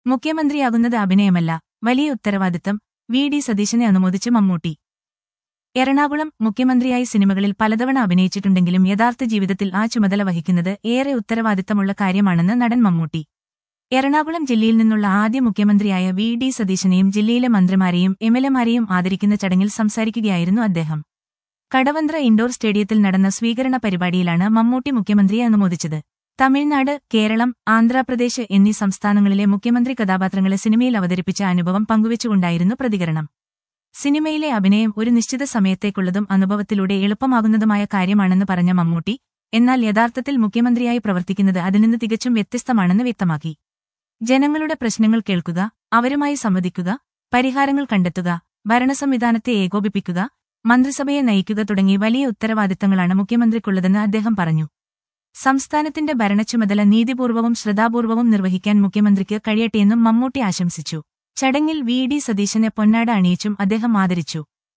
മുഖ്യമന്ത്രിയാകുന്നത് അഭിനയമല്ല വലിയ ഉത്തരവാദിത്തം V D സതീശനെ അനുമോദിച്ച് മമ്മൂട്ടി എറണാകുളം മുഖ്യമന്ത്രിയായി സിനിമകളിൽ പലതവണ അഭിനയിച്ചിട്ടുണ്ടെങ്കിലും യഥാർത്ഥ ജീവിതത്തിൽ ആ ചുമതല വഹിക്കുന്നത് ഏറെ ഉത്തരവാദിത്തമുള്ള കാര്യമാണെന്ന് നടൻ മമ്മൂട്ടി എറണാകുളം ജില്ലയിൽ നിന്നുള്ള ആദ്യ മുഖ്യമന്ത്രിയായ വി ഡി സതീശനെയും ജില്ലയിലെ മന്ത്രിമാരെയും എംഎൽഎമാരെയും ആദരിക്കുന്ന ചടങ്ങിൽ സംസാരിക്കുകയായിരുന്നു അദ്ദേഹം കടവന്ത്ര ഇൻഡോർ സ്റ്റേഡിയത്തിൽ നടന്ന സ്വീകരണ പരിപാടിയിലാണ് മമ്മൂട്ടി മുഖ്യമന്ത്രിയെ അനുമോദിച്ചത് തമിഴ്നാട് കേരളം ആന്ധ്രാപ്രദേശ് എന്നീ സംസ്ഥാനങ്ങളിലെ മുഖ്യമന്ത്രി കഥാപാത്രങ്ങളെ സിനിമയിൽ അവതരിപ്പിച്ച അനുഭവം പങ്കുവച്ചുകൊണ്ടായിരുന്നു പ്രതികരണം സിനിമയിലെ അഭിനയം ഒരു നിശ്ചിത സമയത്തേക്കുള്ളതും അനുഭവത്തിലൂടെ എളുപ്പമാകുന്നതുമായ കാര്യമാണെന്ന് പറഞ്ഞ മമ്മൂട്ടി എന്നാൽ യഥാർത്ഥത്തിൽ മുഖ്യമന്ത്രിയായി പ്രവർത്തിക്കുന്നത് അതിൽ നിന്ന് തികച്ചും വ്യത്യസ്തമാണെന്ന് വ്യക്തമാക്കി ജനങ്ങളുടെ പ്രശ്നങ്ങൾ കേൾക്കുക അവരുമായി സംവദിക്കുക പരിഹാരങ്ങൾ കണ്ടെത്തുക ഭരണസംവിധാനത്തെ ഏകോപിപ്പിക്കുക മന്ത്രിസഭയെ നയിക്കുക തുടങ്ങി വലിയ ഉത്തരവാദിത്തങ്ങളാണ് മുഖ്യമന്ത്രിക്കുള്ളതെന്ന് അദ്ദേഹം പറഞ്ഞു സംസ്ഥാനത്തിന്റെ ഭരണച്ചുമതല നീതിപൂർവവും ശ്രദ്ധാപൂർവവും നിർവഹിക്കാൻ മുഖ്യമന്ത്രിക്ക് കഴിയട്ടെയെന്നും മമ്മൂട്ടി ആശംസിച്ചു ചടങ്ങിൽ വി ഡി സതീശനെ പൊന്നാട അണിയിച്ചും അദ്ദേഹം ആദരിച്ചു